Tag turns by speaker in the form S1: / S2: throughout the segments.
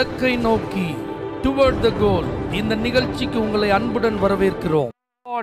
S1: இலக்கை நோக்கி டுவர்ட் த கோல் இந்த நிகழ்ச்சிக்கு உங்களை அன்புடன் வரவேற்கிறோம்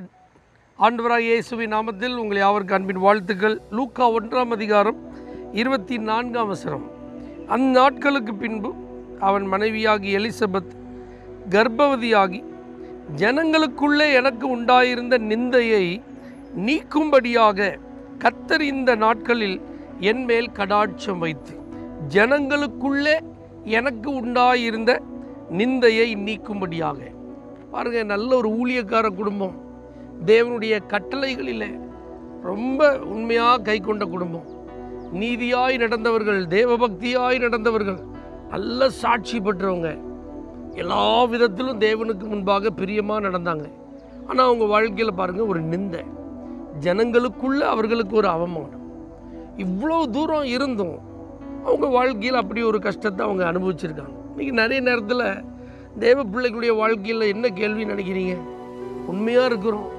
S1: ஆண்டவராக இயேசுவின் நாமத்தில் உங்களை யாவருக்கு அன்பின் வாழ்த்துக்கள் லூக்கா ஒன்றாம் அதிகாரம் இருபத்தி நான்காம் வசனம் அந்நாட்களுக்கு பின்பு அவன் மனைவியாகி எலிசபெத் கர்ப்பவதியாகி ஜனங்களுக்குள்ளே எனக்கு உண்டாயிருந்த நிந்தையை நீக்கும்படியாக கத்தர் இந்த நாட்களில் என் மேல் கடாட்சம் வைத்து ஜனங்களுக்குள்ளே எனக்கு உண்டாயிருந்த நிந்தையை நீக்கும்படியாக பாருங்க நல்ல ஒரு ஊழியக்கார குடும்பம் தேவனுடைய கட்டளைகளிலே ரொம்ப உண்மையாக கை கொண்ட குடும்பம் நீதியாய் நடந்தவர்கள் தேவபக்தியாய் நடந்தவர்கள் நல்ல சாட்சி பெற்றவங்க எல்லா விதத்திலும் தேவனுக்கு முன்பாக பிரியமாக நடந்தாங்க ஆனால் அவங்க வாழ்க்கையில் பாருங்கள் ஒரு நிந்தை ஜனங்களுக்குள்ள அவர்களுக்கு ஒரு அவமானம் இவ்வளோ தூரம் இருந்தும் அவங்க வாழ்க்கையில் அப்படி ஒரு கஷ்டத்தை அவங்க அனுபவிச்சிருக்காங்க இன்றைக்கி நிறைய நேரத்தில் தேவ பிள்ளைகளுடைய வாழ்க்கையில் என்ன கேள்வி நினைக்கிறீங்க உண்மையாக இருக்கிறோம்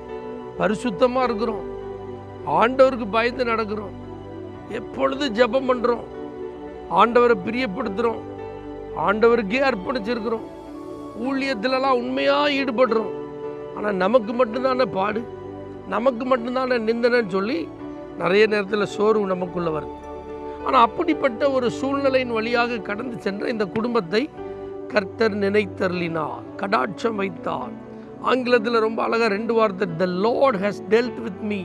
S1: பரிசுத்தமாக இருக்கிறோம் ஆண்டவருக்கு பயந்து நடக்கிறோம் எப்பொழுது ஜெபம் பண்ணுறோம் ஆண்டவரை பிரியப்படுத்துகிறோம் ஆண்டவருக்கே அர்ப்பணிச்சிருக்கிறோம் ஊழியத்திலலாம் உண்மையாக ஈடுபடுறோம் ஆனால் நமக்கு மட்டும்தானே பாடு நமக்கு மட்டும்தானே நிந்தனைன்னு சொல்லி நிறைய நேரத்தில் சோர்வு நமக்குள்ளே வருது ஆனால் அப்படிப்பட்ட ஒரு சூழ்நிலையின் வழியாக கடந்து சென்ற இந்த குடும்பத்தை கர்த்தர் நினைத்தருளினார் கடாட்சம் வைத்தார் ஆங்கிலத்தில் ரொம்ப அழகாக ரெண்டு வார்த்தை the lord has dealt with me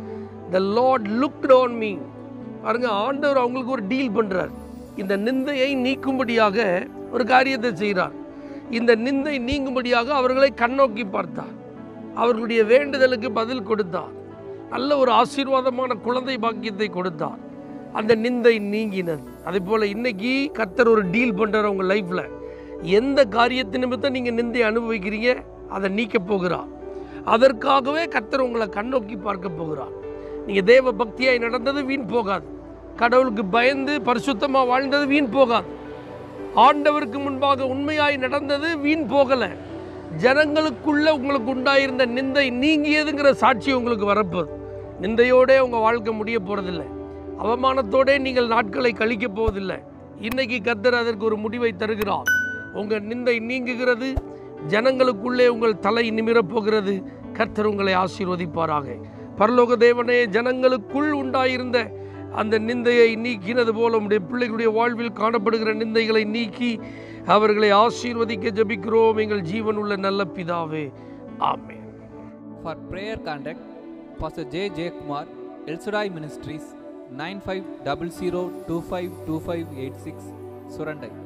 S1: the lord looked on me பாருங்க ஆண்டவர் அவங்களுக்கு ஒரு டீல் பண்ணுறார் இந்த நிந்தையை நீக்கும்படியாக ஒரு காரியத்தை செய்கிறார் இந்த நிந்தை நீங்கும்படியாக அவர்களை கண்ணோக்கி பார்த்தார் அவர்களுடைய வேண்டுதலுக்கு பதில் கொடுத்தார் நல்ல ஒரு ஆசீர்வாதமான குழந்தை பாக்கியத்தை கொடுத்தார் அந்த நிந்தை நீங்கினது அதே போல் இன்னைக்கு கர்த்தர் ஒரு டீல் பண்ணுறார் உங்கள் லைஃப்பில் எந்த காரியத்து நிமித்தம் நீங்கள் நிந்தை அனுபவிக்கிறீங்க அதை நீக்க போகிறார் அதற்காகவே கர்த்தர் உங்களை கண்ணோக்கி பார்க்க போகிறார் நீங்கள் தேவ பக்தியாய் நடந்தது வீண் போகாது கடவுளுக்கு பயந்து பரிசுத்தமாக வாழ்ந்தது வீண் போகாது ஆண்டவருக்கு முன்பாக உண்மையாய் நடந்தது வீண் போகலை ஜனங்களுக்குள்ள உங்களுக்கு உண்டாயிருந்த நிந்தை நீங்கியதுங்கிற சாட்சி உங்களுக்கு வரப்போகுது நிந்தையோடே உங்கள் வாழ்க்கை முடிய போகிறதில்ல அவமானத்தோடே நீங்கள் நாட்களை கழிக்க போவதில்லை இன்னைக்கு கத்தர் அதற்கு ஒரு முடிவை தருகிறார் உங்கள் நிந்தை நீங்குகிறது ஜனங்களுக்குள்ளே உங்கள் தலை நிமிரப் போகிறது கர்த்தர் உங்களை ஆசீர்வதிப்பாராக பரலோக தேவனே ஜனங்களுக்குள் உண்டாயிருந்த அந்த நிந்தையை நீக்கினது போல உடைய பிள்ளைகளுடைய வாழ்வில் காணப்படுகிற நிந்தைகளை நீக்கி அவர்களை ஆசீர்வதிக்க ஜெபிக்கிறோம் எங்கள் ஜீவன் உள்ள நல்ல பிதாவே ஆமென்
S2: For prayer contact, Pastor J. J. Kumar, El Shaddai Ministries, 9500252586, Surandai.